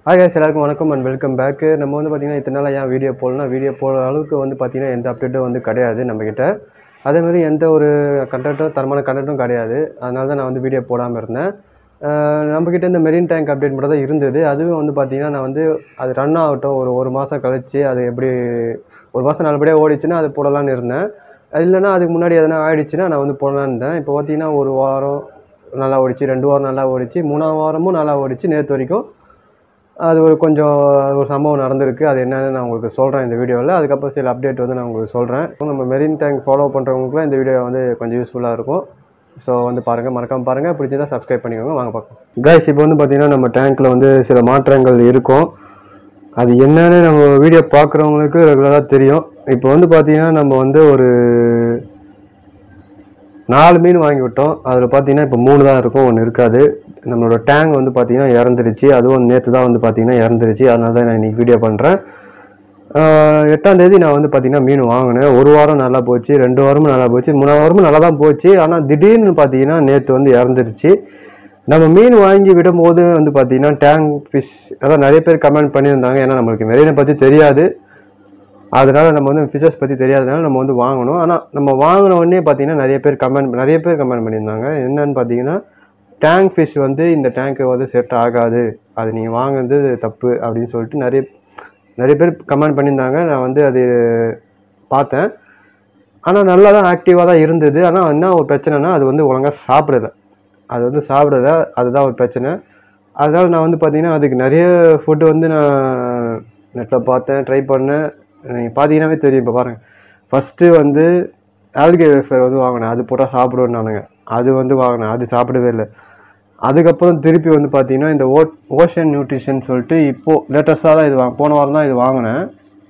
hi guys எல்லாருக்கும் வணக்கம் and welcome bag நம்ம வந்து பார்த்திங்கன்னா இத்தனை நாள் ஏன் வீடியோ போடலாம் வீடியோ போடுற அளவுக்கு வந்து பார்த்திங்கன்னா எந்த அப்டேட்டும் வந்து கிடையாது நம்மக்கிட்ட அதேமாதிரி எந்த ஒரு கண்டென்ட்டும் தரமான கண்டென்ட்டும் கிடையாது அதனால தான் நான் வந்து வீடியோ போடாமல் இருந்தேன் அஹ் நம்மக்கிட்ட இந்த மெரின் டேங்க் அப்டேட் மட்டும் தான் இருந்தது அதுவும் வந்து பார்த்திங்கன்னா நான் வந்து அது ரன் ஆகட்டும் ஒரு ஒரு மாதம் கழிச்சு அது எப்படி ஒரு மாதம் நல்லபடியாக ஓடிச்சுன்னா அது போடலான்னு இருந்தேன் இல்லைன்னா அதுக்கு முன்னாடி எதனா ஆயிடுச்சுன்னா நான் வந்து போடலான்னு இருந்தேன் இப்போ பார்த்திங்கன்னா ஒரு வாரம் நல்லா ஓடிச்சு ரெண்டு வாரம் நல்லா ஓடிச்சு மூணாவது வாரமும் நல்லா ஓடிச்சு நேற்று வரைக்கும் அது ஒரு கொஞ்சம் ஒரு சம்பவம் நடந்திருக்கு அது என்னன்னு நான் உங்களுக்கு சொல்கிறேன் இந்த வீடியோவில் அதுக்கப்புறம் சில அப்டேட் வந்து நான் உங்களுக்கு சொல்கிறேன் நம்ம மெரின் டேங்க் ஃபாலோ பண்ணுறவங்களுக்குலாம் இந்த வீடியோ வந்து கொஞ்சம் யூஸ்ஃபுல்லாக இருக்கும் ஸோ வந்து பாருங்கள் மறக்காம பாருங்கள் பிடிச்சதா சப்ஸ்கிரைப் பண்ணிக்கோங்க வாங்க பார்க்கலாம் கைஸ் இப்போ வந்து பார்த்தீங்கன்னா நம்ம டேங்க்கில் வந்து சில மாற்றங்கள் இருக்கும் அது என்னன்னு நம்ம வீடியோ பார்க்குறவங்களுக்கு ரெகுலராக தெரியும் இப்போ வந்து பார்த்தீங்கன்னா நம்ம வந்து ஒரு நாலு மீன் வாங்கி விட்டோம் அதில் பார்த்தீங்கன்னா இப்போ மூணு தான் இருக்கும் ஒன்று இருக்காது நம்மளோட டேங்க் வந்து பார்த்தீங்கன்னா இறந்துருச்சு அதுவும் நேற்று தான் வந்து பார்த்தீங்கன்னா இறந்துருச்சு அதனால தான் நான் இன்றைக்கி வீடியோ பண்ணுறேன் எட்டாம் தேதி நான் வந்து பார்த்தீங்கன்னா மீன் வாங்கினேன் ஒரு வாரம் நல்லா போச்சு ரெண்டு வாரமும் நல்லா போச்சு மூணாவது வாரமும் நல்லா தான் போச்சு ஆனால் திடீர்னு பார்த்தீங்கன்னா நேற்று வந்து இறந்துருச்சு நம்ம மீன் வாங்கி விடும்போது வந்து பார்த்தீங்கன்னா டேங்க் ஃபிஷ் அதான் நிறைய பேர் கமெண்ட் பண்ணியிருந்தாங்க ஏன்னா நம்மளுக்கு மெரினை பற்றி தெரியாது அதனால நம்ம வந்து ஃபிஷஸ் பற்றி தெரியாதனால நம்ம வந்து வாங்கணும் ஆனால் நம்ம வாங்கின உடனே பார்த்தீங்கன்னா நிறைய பேர் கமெண்ட் நிறைய பேர் கமெண்ட் பண்ணியிருந்தாங்க என்னன்னு பார்த்தீங்கன்னா டேங்க் ஃபிஷ் வந்து இந்த டேங்க்கு வந்து செட் ஆகாது அது நீங்கள் வாங்குறது தப்பு அப்படின்னு சொல்லிட்டு நிறைய நிறைய பேர் கமெண்ட் பண்ணியிருந்தாங்க நான் வந்து அது பார்த்தேன் ஆனால் நல்லா தான் ஆக்டிவாக தான் இருந்தது ஆனால் என்ன ஒரு பிரச்சனைனா அது வந்து ஒழுங்காக சாப்பிடல அது வந்து சாப்பிடல அதுதான் ஒரு பிரச்சனை அதனால் நான் வந்து பார்த்தீங்கன்னா அதுக்கு நிறைய ஃபுட்டு வந்து நான் நெட்டில் பார்த்தேன் ட்ரை பண்ணேன் நீங்கள் பார்த்தீங்கன்னாவே தெரியும் இப்போ பாருங்கள் ஃபஸ்ட்டு வந்து ஆல்கே வேஃபர் வந்து வாங்கினேன் அது போட்டால் சாப்பிடுவேன் நானுங்க அது வந்து வாங்கினேன் அது சாப்பிடவே இல்லை அதுக்கப்புறம் திருப்பி வந்து பார்த்தீங்கன்னா இந்த ஓ ஓஷன் நியூட்ரிஷன் சொல்லிட்டு இப்போது லேட்டஸ்ட்டாக தான் இது வாங்க போன வாரம் தான் இது வாங்கினேன்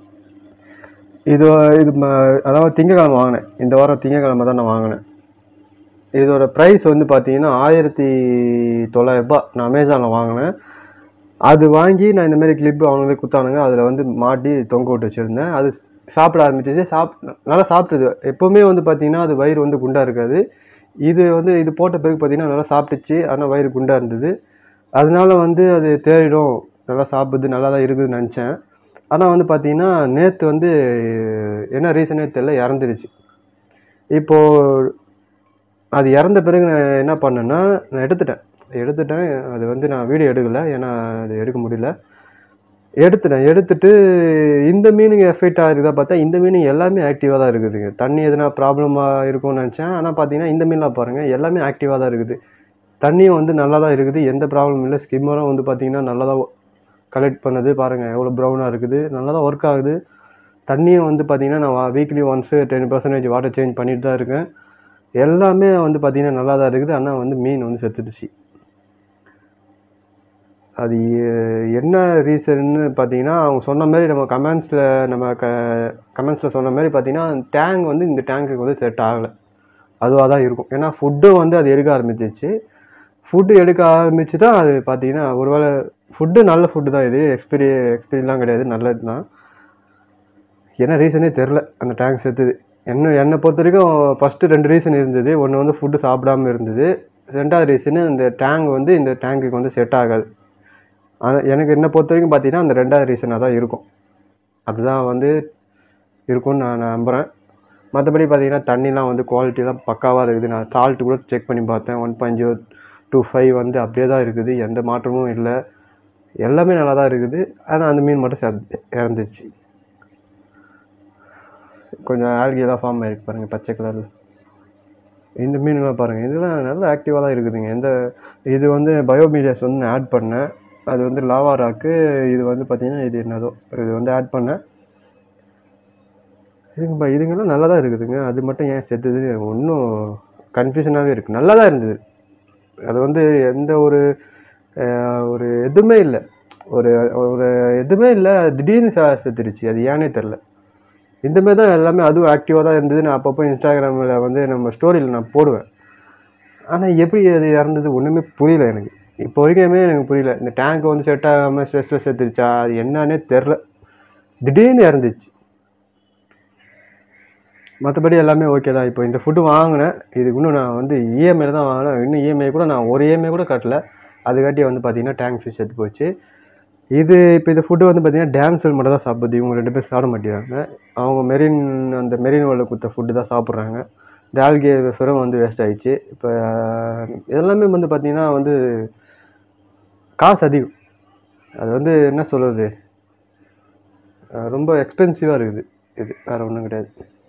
இது இது ம- அதாவது திங்கக்கிழமை வாங்கினேன் இந்த வாரம் திங்கக்கிழமை தான் நான் வாங்கினேன் இதோட ப்ரைஸ் வந்து பார்த்தீங்கன்னா ஆயிரத்தி தொள்ளாயிரரூபா நான் அமேசானில் வாங்கினேன் அது வாங்கி நான் இந்த மாதிரி கிளிப்பு அவங்களே குத்தானுங்க அதில் வந்து மாட்டி தொங்க விட்டு வச்சுருந்தேன் அது சாப்பிட ஆரம்பிச்சிச்சு சாப் நல்லா சாப்பிட்டுது எப்போவுமே வந்து பார்த்தீங்கன்னா அது வயிறு வந்து குண்டாக இருக்காது இது வந்து இது போட்ட பிறகு பார்த்தீங்கன்னா நல்லா சாப்பிட்டுச்சு ஆனால் வயிறு குண்டாக இருந்தது அதனால வந்து அது தேடிடும் நல்லா சாப்பிடுது நல்லா தான் இருக்குதுன்னு நினச்சேன் ஆனால் வந்து பார்த்தீங்கன்னா நேற்று வந்து என்ன ரீசனே தெரியல இறந்துருச்சு இப்போது அது இறந்த பிறகு நான் என்ன பண்ணேன்னா நான் எடுத்துட்டேன் எடுத்துட்டேன் அது வந்து நான் வீடியோ எடுக்கலை ஏன்னா அது எடுக்க முடியல எடுத்துட்டேன் எடுத்துட்டு இந்த மீனுங்க எஃபெக்ட் ஆகுறதா பார்த்தா இந்த மீனுங்க எல்லாமே ஆக்டிவாக தான் இருக்குதுங்க தண்ணி எதுனா ப்ராப்ளமாக இருக்கும்னு நினச்சேன் ஆனால் பார்த்தீங்கன்னா இந்த மீன்லாம் பாருங்கள் எல்லாமே ஆக்டிவாக தான் இருக்குது தண்ணியும் வந்து நல்லா தான் இருக்குது எந்த ப்ராப்ளமும் இல்லை ஸ்கிம்மரும் வந்து பார்த்தீங்கன்னா நல்லா தான் கலெக்ட் பண்ணுது பாருங்கள் எவ்வளோ ப்ரௌனாக இருக்குது நல்லா தான் ஒர்க் ஆகுது தண்ணியும் வந்து பார்த்தீங்கன்னா நான் weekly once ten percentage water change பண்ணிட்டு தான் இருக்கேன் எல்லாமே வந்து பார்த்தீங்கன்னா நல்லா தான் இருக்குது ஆனால் வந்து மீன் வந்து செத்துடுச்சு அது எ- என்ன ரீசன்னு பார்த்தீங்கன்னா அவங்க சொன்ன மாதிரி நம்ம கமெண்ட்ஸில் நம்ம க கமெண்ட்ஸில் சொன்ன மாதிரி பார்த்தீங்கன்னா டேங்க் வந்து இந்த டேங்க்குக்கு வந்து செட் ஆகலை அதுவாக தான் இருக்கும் ஏன்னா ஃபுட்டும் வந்து அது எடுக்க ஆரம்பிச்சிச்சு ஃபுட்டு எடுக்க ஆரம்பிச்சு தான் அது பார்த்தீங்கன்னா ஒருவேளை ஃபுட்டு நல்ல ஃபுட்டு தான் இது எக்ஸ்பீரி எக்ஸ்பீரியெலாம் கிடையாது நல்லது தான் என்ன ரீசனே தெரில அந்த டேங்க் செத்துது என்ன என்னை பொறுத்த வரைக்கும் ஃபஸ்ட்டு ரெண்டு ரீசன் இருந்தது ஒன்று வந்து ஃபுட்டு சாப்பிடாம இருந்தது ரெண்டாவது ரீசனு இந்த டேங்க் வந்து இந்த டேங்க்குக்கு வந்து செட் ஆகாது ஆனால் எனக்கு என்னை பொறுத்த வரைக்கும் பார்த்தீங்கன்னா அந்த ரெண்டாவது ரீசனாக தான் இருக்கும் அதுதான் வந்து இருக்கும்னு நான் நம்புகிறேன் மற்றபடி பார்த்தீங்கன்னா தண்ணிலாம் வந்து குவாலிட்டிலாம் பக்காவாக இருக்குது நான் சால்ட்டு கூட செக் பண்ணி பார்த்தேன் one point zero two five வந்து அப்படியே தான் இருக்குது எந்த மாற்றமும் இல்லை எல்லாமே நல்லா தான் இருக்குது ஆனால் அந்த மீன் மட்டும் செத்து இறந்துச்சு கொஞ்சம் ஆல்கியெல்லாம் ஃபார்ம் ஆகிருக்கு பாருங்கள் பச்சை கலரில் இந்த மீன்லாம் பாருங்கள் இதெல்லாம் நல்லா ஆக்டிவாக தான் இருக்குதுங்க எந்த இது வந்து பயோமீடியாஸ் வந்து நான் ஆட் பண்ணேன் அது வந்து லாவா ராக்கு இது வந்து பார்த்தீங்கன்னா இது என்னதோ இது வந்து ஆட் பண்ணேன் இதுங்க இதுங்கெல்லாம் நல்லா தான் இருக்குதுங்க அது மட்டும் ஏன் செத்துது ஒன்றும் கன்ஃபியூஷனாகவே இருக்குது நல்லா தான் இருந்தது அது வந்து எந்த ஒரு அஹ், ஒரு எதுவுமே இல்லை ஒரு ஒரு எதுவுமே இல்லை திடீர்னு செ- செத்துருச்சு அது ஏனே தெரில இந்த மாதிரி தான் எல்லாமே அதுவும் ஆக்டிவாக தான் இருந்தது நான் அப்பப்போ இன்ஸ்டாகிராமில் வந்து நம்ம ஸ்டோரியில் நான் போடுவேன் ஆனால் எப்படி அது இறந்தது ஒன்றுமே புரியல எனக்கு இப்போ வரைக்குமே எனக்கு புரியல இந்த டேங்க் வந்து செட் ஆகாமல் ஸ்ட்ரெஸ்ஸில் செத்துருச்சா அது என்னன்னே தெரில திடீர்னு இறந்துச்சு மற்றபடி எல்லாமே ஓகே தான் இப்போ இந்த ஃபுட்டு வாங்கினேன் இதுக்கு இன்னும் நான் வந்து இஎம்ஐயில் தான் வாங்கினேன் இன்னும் இஎம்ஐ கூட நான் ஒரு இஎம்ஐ கூட கட்டல அதுக்காட்டி வந்து பார்த்தீங்கன்னா டேங்க் ஃபீஸ் எடுத்து போச்சு இது இப்போ இந்த ஃபுட்டு வந்து பார்த்தீங்கன்னா டேம்சல் மட்டும் தான் சாப்பிடுது இவங்க ரெண்டு பேரும் சாப்பிட மாட்டேங்கிறாங்க அவங்க மெரின் அந்த மெரின் வேர்ல்டு கொடுத்த ஃபுட்டு தான் சாப்பிட்றாங்க இந்த ஆல்கே வெஃபரும் வந்து வேஸ்ட் ஆயிடுச்சு இப்போ இதெல்லாமே வந்து பார்த்தீங்கன்னா வந்து காசு அதிகம் அது வந்து என்ன சொல்கிறது ரொம்ப எக்ஸ்பென்சிவாக இருக்குது இது வேறு ஒன்றும் கிடையாது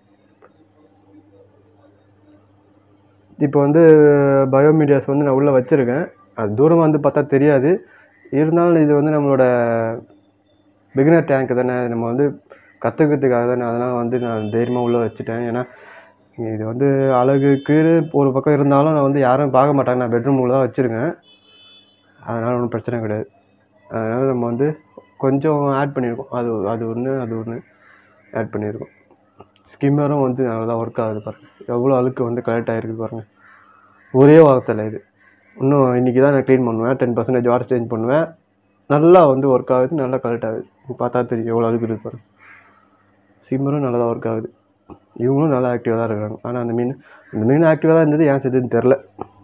இப்போ வந்து பயோமீடியாஸ் வந்து நான் உள்ளே வச்சுருக்கேன் அது தூரமாக வந்து பார்த்தா தெரியாது இருந்தாலும் இது வந்து நம்மளோட பிகினர் டேங்க் தானே நம்ம வந்து கற்றுக்கிறதுக்காக தானே அதனால் வந்து நான் தைரியமாக உள்ளே வச்சுட்டேன் ஏன்னா இது வந்து அழகுக்கு ஒரு பக்கம் இருந்தாலும் நான் வந்து யாரும் பார்க்க மாட்டாங்க நான் பெட்ரூம் உள்ள தான் வச்சுருக்கேன் அதனால் ஒன்றும் பிரச்சனை கிடையாது அதனால் நம்ம வந்து கொஞ்சம் ஆட் பண்ணியிருக்கோம் அது அது ஒன்று அது ஒன்று ஆட் பண்ணியிருக்கோம் ஸ்கிம்மரும் வந்து நல்லா தான் ஒர்க் ஆகுது பாருங்கள் எவ்வளோ அழுக்கு வந்து கலெக்ட் ஆகிருக்கு பாருங்கள் ஒரே வாரத்தில் இது இன்னும் இன்றைக்கி தான் நான் க்ளீன் பண்ணுவேன் டென் பர்சன்டேஜ் வாட்டர் சேஞ்ச் பண்ணுவேன் நல்லா வந்து ஒர்க் ஆகுது நல்லா கலெக்ட் ஆகுது இப்போ பார்த்தா தெரியும் எவ்வளோ அழுக்கு இருக்கு பாருங்க ஸ்கிம்மரும் நல்லா தான் ஒர்க் ஆகுது இவங்களும் நல்லா ஆக்டிவாக தான் இருக்காங்க ஆனால் அந்த மீன் இந்த மீன் ஆக்டிவாக தான் இருந்தது ஏன் செத்துன்னு தெரில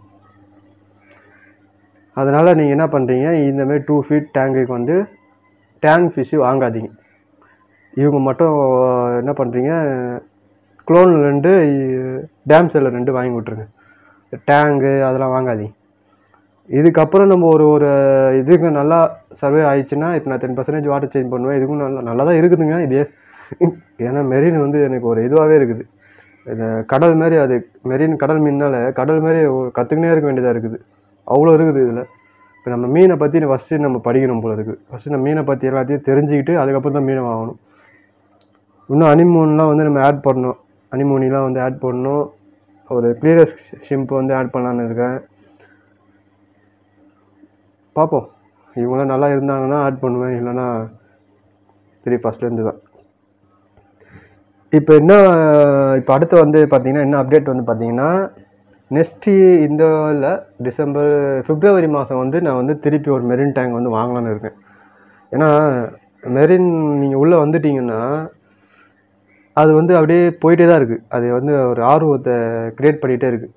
அதனால் நீங்கள் என்ன பண்ணுறீங்க இந்தமாரி டூ ஃபீட் டேங்குக்கு வந்து டேங்க் ஃபிஷ்ஷு வாங்காதீங்க இவங்க மட்டும் என்ன பண்ணுறீங்க குளோன் ரெண்டு டேம் செல்ல ரெண்டு வாங்கி விட்ருங்க டேங்கு அதெல்லாம் வாங்காதீங்க இதுக்கப்புறம் நம்ம ஒரு ஒரு இதுக்கு நல்லா சர்வே ஆயிடுச்சுன்னா இப்போ நான் டென் பர்சன்டேஜ் வாட்டர் சேஞ்ச் பண்ணுவேன் இதுக்கும் நல்லா நல்லா தான் இருக்குதுங்க இது ஏன்னா மெரின் வந்து எனக்கு ஒரு இதுவாகவே இருக்குது இந்த கடல் மாதிரி அது மெரின் கடல் மீன்னால கடல் மாதிரி கற்றுக்கினே இருக்க வேண்டியதாக இருக்குது அவ்வளோ இருக்குது இதில் இப்போ நம்ம மீனை பற்றி ஃபஸ்ட்டு நம்ம படிக்கணும் போல இருக்குது ஃபஸ்ட்டு நம்ம மீனை பற்றி எல்லாத்தையும் தெரிஞ்சுக்கிட்டு அதுக்கப்புறம் தான் மீனை வாங்கணும் இன்னும் அனிமோன்லாம் வந்து நம்ம ஆட் பண்ணணும் அனிமோனிலாம் வந்து ஆட் பண்ணணும் ஒரு கிளியரஸ் ஷிம்பு வந்து ஆட் பண்ணலான்னு இருக்கேன் பார்ப்போம் இவங்களாம் நல்லா இருந்தாங்கன்னா ஆட் பண்ணுவேன் இல்லைன்னா சரி ஃபஸ்ட்லேருந்து தான் இப்போ என்ன இப்போ அடுத்து வந்து பார்த்தீங்கன்னா என்ன அப்டேட் வந்து பார்த்தீங்கன்னா நெக்ஸ்ட்டு இந்த இல்லை டிசம்பர் பிப்ரவரி மாதம் வந்து நான் வந்து திருப்பி ஒரு மெரின் டேங்க் வந்து வாங்கலான்னு இருக்கேன் ஏன்னா மெரின் நீங்கள் உள்ளே வந்துட்டீங்கன்னா அது வந்து அப்படியே போயிட்டே தான் இருக்குது அது வந்து ஒரு ஆர்வத்தை க்ரியேட் பண்ணிகிட்டே இருக்குது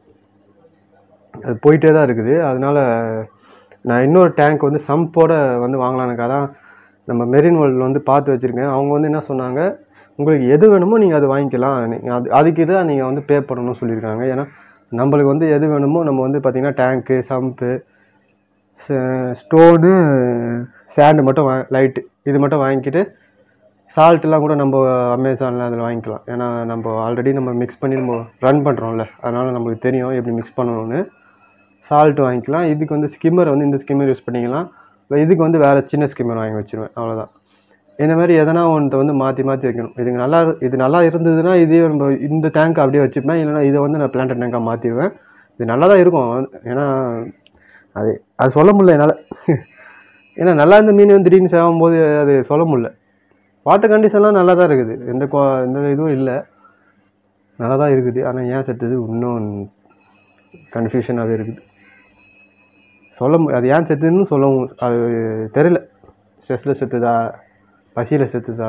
அது போயிட்டே தான் இருக்குது அதனால் நான் இன்னொரு டேங்க் வந்து சம்போட வந்து வாங்கலானுக்காக தான் நம்ம மெரின் வேர்ல்டில் வந்து பார்த்து வச்சுருக்கேன் அவங்க வந்து என்ன சொன்னாங்க உங்களுக்கு எது வேணுமோ நீங்கள் அது வாங்கிக்கலாம் நீங்கள் அது அதுக்கு தான் நீங்கள் வந்து பே பண்ணணும்னு சொல்லியிருக்காங்க ஏன்னா நம்மளுக்கு வந்து எது வேணுமோ நம்ம வந்து பார்த்திங்கன்னா டேங்க்கு சம்பு ஸ்டோனு சேண்டு மட்டும் வா லைட்டு இது மட்டும் வாங்கிக்கிட்டு சால்ட்லாம் கூட நம்ம அமேசானில் அதில் வாங்கிக்கலாம் ஏன்னா நம்ம ஆல்ரெடி நம்ம மிக்ஸ் பண்ணி நம்ம ரன் பண்ணுறோம்ல அதனால் நம்மளுக்கு தெரியும் எப்படி மிக்ஸ் பண்ணணும்னு சால்ட் வாங்கிக்கலாம் இதுக்கு வந்து ஸ்கிம்மர் வந்து இந்த ஸ்கிம்மர் யூஸ் பண்ணிக்கலாம் இதுக்கு வந்து வேறு சின்ன ஸ்கிம்மர் வாங்கி வச்சுருவேன் அவ்வளோதான் இந்த மாதிரி எதனா ஒன்றை வந்து மாற்றி மாற்றி வைக்கணும் இதுக்கு நல்லா இரு- இது நல்லா இருந்ததுன்னா இதே நம்ம இந்த டேங்க் அப்படியே வச்சுப்பேன் இல்லைனா இதை வந்து நான் பிளான்ட் டேங்காக மாற்றிடுவேன் இது நல்லா தான் இருக்கும் ஏன்னா அது அது சொல்ல முடியல என்னால் ஏன்னா நல்லா இருந்த மீன் வந்து திடீர்னு சேவும் போது அது சொல்ல முடியல வாட்டர் கண்டிஷன்லாம் நல்லா தான் இருக்குது எந்த கொ எந்த இதுவும் இல்லை நல்லா தான் இருக்குது ஆனால் ஏன் செத்துது இன்னும் கன்ஃபியூஷனாகவே இருக்குது சொல்ல மு அது ஏன் செத்துதுன்னு சொல்ல மு- அது தெரியல ஸ்ட்ரெஸ்ஸில் செத்துதா பசியில் செத்துதா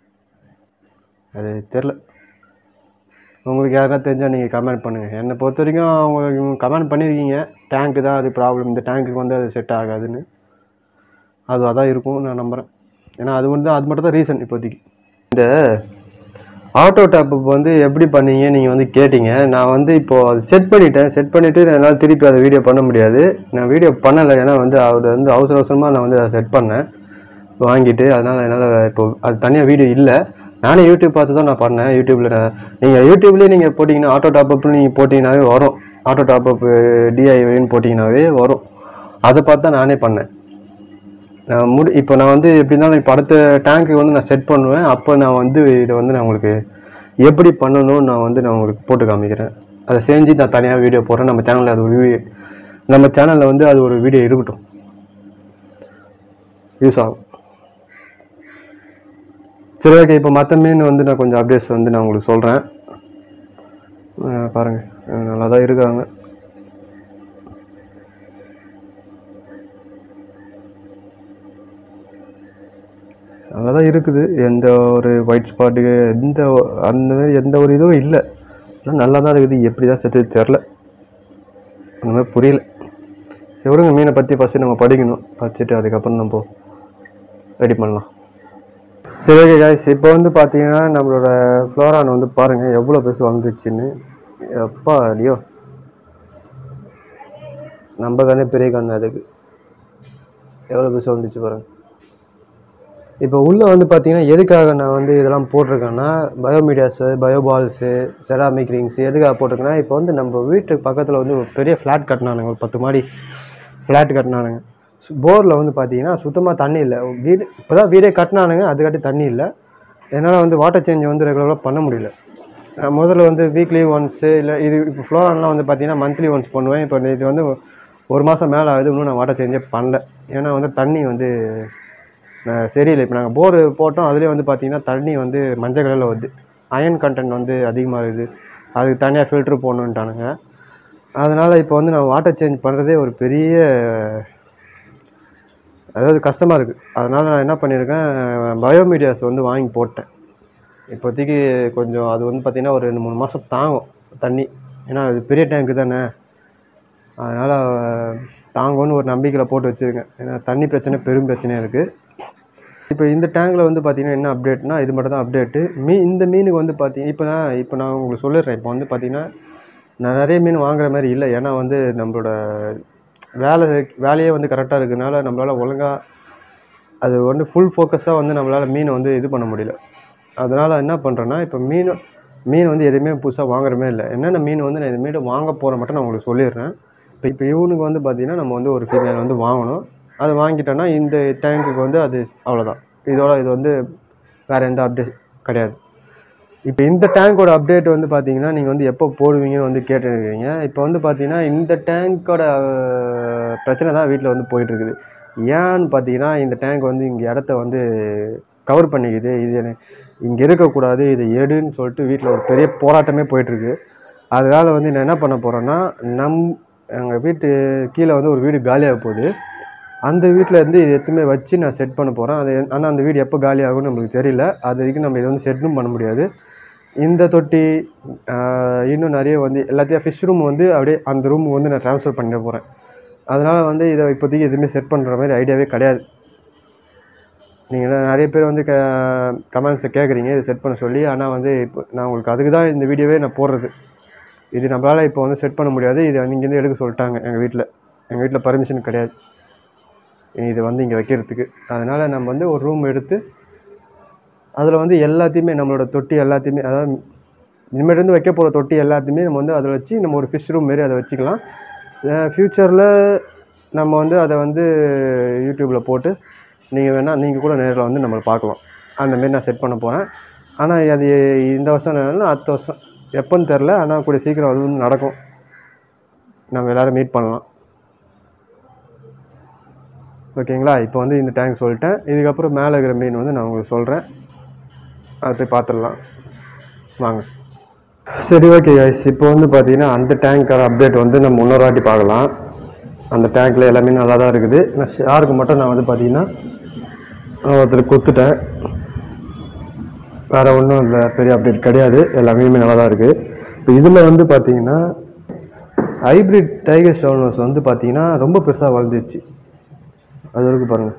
அது தெரில உங்களுக்கு யாருன்னா தெரிஞ்சால் நீங்கள் கமெண்ட் பண்ணுங்கள் என்னை பொறுத்த வரைக்கும் அவங்க கமெண்ட் பண்ணியிருக்கீங்க டேங்க்கு தான் அது ப்ராப்ளம் இந்த டேங்க்குக்கு வந்து அது செட் ஆகாதுன்னு அது அதான் இருக்கும் நான் நம்புகிறேன் ஏன்னா அது வந்து அது மட்டும் தான் ரீசன் இப்போதைக்கு இந்த ஆட்டோ டாப் வந்து எப்படி பண்ணீங்க நீங்கள் வந்து கேட்டீங்க நான் வந்து இப்போது அது செட் பண்ணிட்டேன் செட் பண்ணிவிட்டு என்னால் திருப்பி அதை வீடியோ பண்ண முடியாது நான் வீடியோ பண்ணலை ஏன்னா வந்து அவர் வந்து அவசர அவசரமாக நான் வந்து அதை செட் பண்ணேன் வாங்கிட்டு அதனால் என்னால் இப்போ அது தனியாக வீடியோ இல்லை நானே யூடியூப் பார்த்து தான் நான் பண்ணேன் யூடியூப்பில் நீங்கள் யூடியூப்லேயே நீங்கள் போட்டிங்கன்னா ஆட்டோ டாப்அப்னு நீங்கள் போட்டிங்கனாவே வரும் ஆட்டோ டாப்அப் டிஐவின்னு போட்டிங்கனாவே வரும் அதை பார்த்து தான் நானே பண்ணேன் நான் முடி இப்போ நான் வந்து எப்படி இருந்தாலும் இப்போ அடுத்த டேங்க்கு வந்து நான் செட் பண்ணுவேன் அப்போ நான் வந்து இதை வந்து நான் உங்களுக்கு எப்படி பண்ணணும்னு நான் வந்து நான் உங்களுக்கு போட்டு காமிக்கிறேன் அதை செஞ்சு நான் தனியாக வீடியோ போடுறேன் நம்ம சேனலில் அது ஒரு வீடியோ நம்ம சேனலில் வந்து அது ஒரு வீடியோ இருக்கட்டும் யூஸ் ஆகும் சரி ஓகே இப்போ மற்ற மீன் வந்து நான் கொஞ்சம் அப்டேட்ஸ் வந்து நான் உங்களுக்கு சொல்கிறேன் பாருங்கள் நல்லா தான் இருக்காங்க நல்லா தான் இருக்குது எந்த ஒரு ஒயிட் ஸ்பாட்டுக்கு எந்த ஒ- அந்த மாதிரி எந்த ஒரு இதுவும் இல்லை ஆனால் நல்லா தான் இருக்குது எப்படி தான் செத்து தெரில அந்த மாதிரி புரியல சரி விடுங்க மீனை பற்றி ஃபஸ்ட்டு நம்ம படிக்கணும் படிச்சுட்டு அதுக்கப்புறம் நம்ம ரெடி பண்ணலாம் சரி ஓகே காய்ஸ் இப்போ வந்து பார்த்தீங்கன்னா நம்மளோட ஃப்ளோரான் வந்து பாருங்கள் எவ்வளோ பெருசு வந்துச்சுன்னு எப்பா அடியோ நம்ம கண்ணே பெரிய கண்ணு அதுக்கு எவ்வளோ பெருசு வந்துச்சு பாருங்க இப்போ உள்ளே வந்து பார்த்தீங்கன்னா எதுக்காக நான் வந்து இதெல்லாம் போட்டிருக்கேன்னா பயோமீடியாஸு பயோபால்ஸு செராமிக் ரிங்ஸ் எதுக்காக போட்டிருக்கேன்னா இப்போ வந்து நம்ம வீட்டுக்கு பக்கத்தில் வந்து ஒரு பெரிய ஃப்ளாட் கட்டினானுங்க ஒரு பத்து மாடி ஃப்ளாட் கட்டினானுங்க போரில் வந்து பார்த்தீங்கன்னா சுத்தமாக தண்ணி இல்லை வீடு இப்போ தான் வீடே கட்டினானுங்க அதுக்காட்டி தண்ணி இல்லை என்னால் வந்து வாட்டர் சேஞ்ச் வந்து ரெகுலராக பண்ண முடியல நான் முதல்ல வந்து வீக்லி ஒன்ஸு இல்லை இது இப்போ ஃப்ளோரான்லாம் வந்து பார்த்தீங்கன்னா மந்த்லி ஒன்ஸ் பண்ணுவேன் இப்போ இது வந்து ஒரு மாதம் மேலே ஆகுது இன்னும் நான் வாட்டர் சேஞ்சே பண்ணல ஏன்னா வந்து தண்ணி வந்து அஹ், சரியில்லை இப்போ நாங்கள் போர் போட்டோம் அதுலேயே வந்து பார்த்தீங்கன்னா தண்ணி வந்து மஞ்சள் கலரில் வருது அயன் கண்டென்ட் வந்து அதிகமாக இருக்குது அதுக்கு தனியாக ஃபில்ட்ரு போடணுன்ட்டானுங்க அதனால் இப்போ வந்து நான் வாட்டர் சேஞ்ச் பண்ணுறதே ஒரு பெரிய அதாவது கஷ்டமாக இருக்குது அதனால் நான் என்ன பண்ணியிருக்கேன் பயோமீடியாஸ் வந்து வாங்கி போட்டேன் இப்போதைக்கு கொஞ்சம் அது வந்து பார்த்திங்கன்னா ஒரு ரெண்டு மூணு மாதம் தாங்கும் தண்ணி ஏன்னா அது பெரிய டேங்க்கு தானே அதனால் தாங்கும்னு ஒரு நம்பிக்கையில் போட்டு வச்சுருக்கேன் ஏன்னா தண்ணி பிரச்சனை பெரும் பிரச்சனையாக இருக்குது இப்போ இந்த டேங்கில் வந்து பார்த்தீங்கன்னா என்ன அப்டேட்னா இது மட்டும் தான் அப்டேட்டு மீ இந்த மீனுக்கு வந்து பார்த்தீங்கன்னா இப்போ நான் இப்போ நான் உங்களுக்கு சொல்லிடுறேன் இப்போ வந்து பார்த்தீங்கன்னா நான் நிறைய மீன் வாங்குற மாதிரி இல்லை ஏன்னா வந்து நம்மளோட வேலை வேலையே வந்து கரெக்டாக இருக்கிறதுனால நம்மளால் ஒழுங்காக அது வந்து ஃபுல் ஃபோக்கஸாக வந்து நம்மளால் மீனை வந்து இது பண்ண முடியல அதனால் என்ன பண்ணுறேன்னா இப்போ மீன் மீன் வந்து எதுவுமே புதுசாக வாங்குறமே இல்லை என்னென்ன மீன் வந்து நான் இனிமேட்டு வாங்க போகிற மட்டும் நான் உங்களுக்கு சொல்லிடுறேன் இப்போ இப்போ இவனுக்கு வந்து பார்த்திங்கன்னா நம்ம வந்து ஒரு ஃபீமேல் வந்து வாங்கணும் அது வாங்கிட்டோன்னா இந்த டேங்க்குக்கு வந்து அது அவ்வளோதான் இதோட இது வந்து வேறு எந்த அப்டேட் கிடையாது இப்போ இந்த டேங்கோட அப்டேட் வந்து பார்த்தீங்கன்னா நீங்கள் வந்து எப்போ போடுவீங்கன்னு வந்து கேட்டுருக்கீங்க இப்போ வந்து பார்த்தீங்கன்னா இந்த டேங்க்கோட பிரச்சனை தான் வீட்டில் வந்து போயிட்டுருக்குது ஏன்னு பார்த்தீங்கன்னா இந்த டேங்க் வந்து இங்கே இடத்த வந்து கவர் பண்ணிக்குது இது இங்கே இருக்கக்கூடாது இதை எடுன்னு சொல்லிட்டு வீட்டில் ஒரு பெரிய போராட்டமே போயிட்டுருக்கு அதனால் வந்து நான் என்ன பண்ண போகிறேன்னா நம் எங்கள் வீட்டு கீழே வந்து ஒரு வீடு காலியாக போகுது அந்த வீட்டில் இருந்து இது எத்துமே வச்சு நான் செட் பண்ண போகிறேன் அது ஆனால் அந்த வீடு எப்போ காலி ஆகும்னு நம்மளுக்கு தெரியல அது வரைக்கும் நம்ம இதை வந்து செட்டும் பண்ண முடியாது இந்த தொட்டி ஆஹ், இன்னும் நிறைய வந்து எல்லாத்தையும் ஃபிஷ் ரூம் வந்து அப்படியே அந்த ரூம் வந்து நான் ட்ரான்ஸ்ஃபர் பண்ண போகிறேன் அதனால் வந்து இதை இப்போதைக்கு எதுவுமே செட் பண்ணுற மாதிரி ஐடியாவே கிடையாது நீங்கள் நிறைய பேர் வந்து க கமெண்ட்ஸை கேட்குறீங்க இதை செட் பண்ண சொல்லி ஆனால் வந்து இப்போ நான் உங்களுக்கு அதுக்கு தான் இந்த வீடியோவே நான் போடுறது இது நம்மளால் இப்போ வந்து செட் பண்ண முடியாது இது வந்து இங்கேருந்து எடுக்க சொல்லிட்டாங்க எங்கள் வீட்டில் எங்கள் வீட்டில் பர்மிஷன் கிடையாது இது வந்து இங்கே வைக்கிறதுக்கு அதனால் நம்ம வந்து ஒரு ரூம் எடுத்து அதில் வந்து எல்லாத்தையுமே நம்மளோட தொட்டி எல்லாத்தையுமே அதாவது இனிமேட்டு வைக்க போகிற தொட்டி எல்லாத்தையுமே நம்ம வந்து அதில் வச்சு நம்ம ஒரு ஃபிஷ் ரூம் மாரி அதை வச்சுக்கலாம் ஃப்யூச்சரில் நம்ம வந்து அதை வந்து யூடியூப்பில் போட்டு நீங்கள் வேணால் நீங்கள் கூட நேரில் வந்து நம்மளை பார்க்கலாம் அந்த மாரி நான் செட் பண்ண போகிறேன் ஆனால் அது இந்த வருஷம் இல்லைன்னா அடுத்த வருஷம் எப்போன்னு தெரில ஆனால் கூடிய சீக்கிரம் அது வந்து நடக்கும் நம்ம எல்லோரும் மீட் பண்ணலாம் ஓகேங்களா இப்போ வந்து இந்த டேங்க் சொல்லிட்டேன் இதுக்கப்புறம் மேலே இருக்கிற மீன் வந்து நான் உங்களுக்கு சொல்கிறேன் அதை போய் பார்த்துடலாம் வாங்க சரி ஓகே கைஸ் இப்போ வந்து பார்த்தீங்கன்னா அந்த டேங்க்கான அப்டேட் வந்து நம்ம இன்னொரு வாட்டி பார்க்கலாம் அந்த டேங்க்கில் எல்லாமே நல்லா தான் இருக்குது நான் ஷாருக்கு மட்டும் நான் வந்து பார்த்தீங்கன்னா ஒருத்தர் கொடுத்துட்டேன் வேறு ஒன்றும் இல்லை பெரிய அப்டேட் கிடையாது எல்லாமே நல்லா தான் இருக்குது இப்போ இதில் வந்து பார்த்தீங்கன்னா ஹைப்ரிட் டைகர் ஸ்டோனஸ் வந்து பார்த்தீங்கன்னா ரொம்ப பெருசாக வளர்ந்துச்சு அது வரைக்கும் பாருங்கள்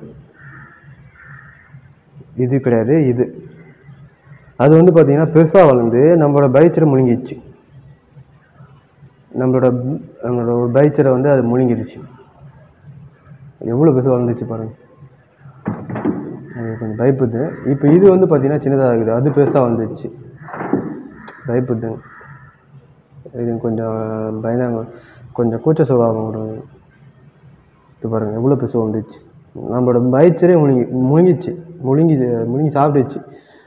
இது கிடையாது இது அது வந்து பார்த்தீங்கன்னா பெருசாக வளர்ந்து நம்மளோட பைச்சரை முழுங்கிடுச்சு நம்மளோட நம்மளோட ஒரு பைச்சரை வந்து அது முழுங்கிடுச்சு எவ்வளோ பெருசாக வளர்ந்துச்சு பாருங்கள் அது கொஞ்சம் பயப்புது இப்போ இது வந்து பார்த்தீங்கன்னா சின்னதாக இருக்குது அது பெருசாக வந்துடுச்சு பயப்புதுங்க இது கொஞ்சம் பயந்தாங்க கொஞ்சம் கூச்ச சுபாவம் ஒரு இது பாருங்கள் எவ்வளோ பெருசாக வந்துடுச்சு நம்மளோட பயிற்சரே முழுங்கி முழுங்கிச்சு முழுங்கி முழுங்கி சாப்பிட்டுச்சு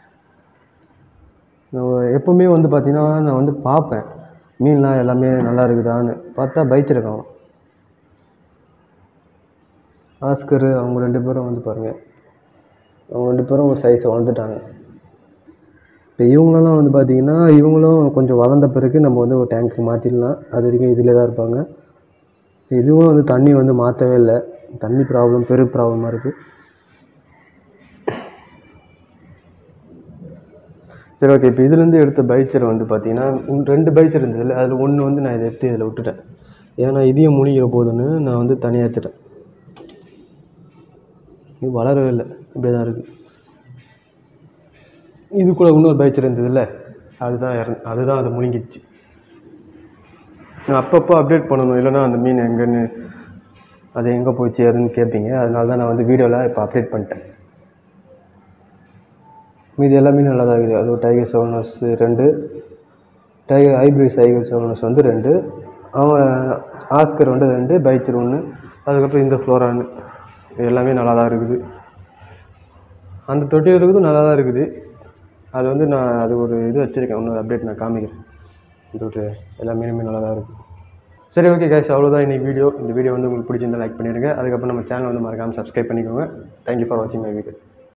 நான் எப்போவுமே வந்து பார்த்தீங்கன்னா நான் வந்து பார்ப்பேன் மீன்லாம் எல்லாமே நல்லா இருக்குதான்னு பார்த்தா பைச்சில் காணும் ஆஸ்கர் அவங்க ரெண்டு பேரும் வந்து பாருங்கள் அவங்க ரெண்டு பேரும் ஒரு சைஸை வளர்ந்துட்டாங்க இப்போ இவங்களெல்லாம் வந்து பார்த்தீங்கன்னா இவங்களும் கொஞ்சம் வளர்ந்த பிறகு நம்ம வந்து ஒரு டேங்க்கு மாற்றிடலாம் அது வரைக்கும் இதில் தான் இருப்பாங்க இதுவும் வந்து தண்ணி வந்து மாற்றவே இல்லை தண்ணி ப்ராப்ளம் பெரும் ப்ராப்ளமாக இருக்குது சரி ஓகே இப்போ இதுலேருந்து எடுத்த பைச்சர் வந்து பார்த்தீங்கன்னா உன் ரெண்டு பைச்சர் இருந்ததில்ல அதில் ஒன்று வந்து நான் இதை எடுத்து இதில் விட்டுட்டேன் ஏன்னா இதையும் முழுங்கிற போதுன்னு நான் வந்து தனியாக எடுத்துட்டேன் இது வளரவே இல்லை இப்படி தான் இருக்குது இது கூட இன்னொரு பைச்சர் இருந்ததுல்ல அதுதான் இறந்து அதுதான் அதை முழுங்கிடுச்சு நான் அப்பப்போ அப்டேட் பண்ணணும் இல்லைன்னா அந்த மீன் எங்கேன்னு அது எங்கே போச்சு அதுன்னு கேட்பீங்க அதனால தான் நான் வந்து வீடியோவில் இப்போ அப்டேட் பண்ணிட்டேன் மீதி எல்லாமே நல்லா தான் இருக்குது அது டைகர் செவனஸ் ரெண்டு டைகர் ஹைப்ரிட் டைகர் செவனஸ் வந்து ரெண்டு அவன் ஆஸ்கர் வந்து ரெண்டு பைச்சர் ஒன்று அதுக்கப்புறம் இந்த ஃப்ளோரான்னு இது எல்லாமே நல்லா தான் இருக்குது அந்த தொட்டி இருக்குது நல்லா தான் இருக்குது அது வந்து நான் அது ஒரு இது வச்சுருக்கேன் இன்னொரு அப்டேட் நான் காமிக்கிறேன் இந்த ஒரு எல்லா மீனுமே நல்லா தான் இருக்குது சரி ஓகே கைஸ் அவ்வளோதான் இன்னைக்கு வீடியோ இந்த வீடியோ வந்து உங்களுக்கு பிடிச்சிருந்தா லைக் பண்ணிடுங்க அதுக்கப்புறம் நம்ம சேனல் வந்து மறக்காமல் சப்ஸ்கிரைப் பண்ணிக்கோங்க தேங்க்யூ ஃபார் வாட்சிங் மை வீடியோ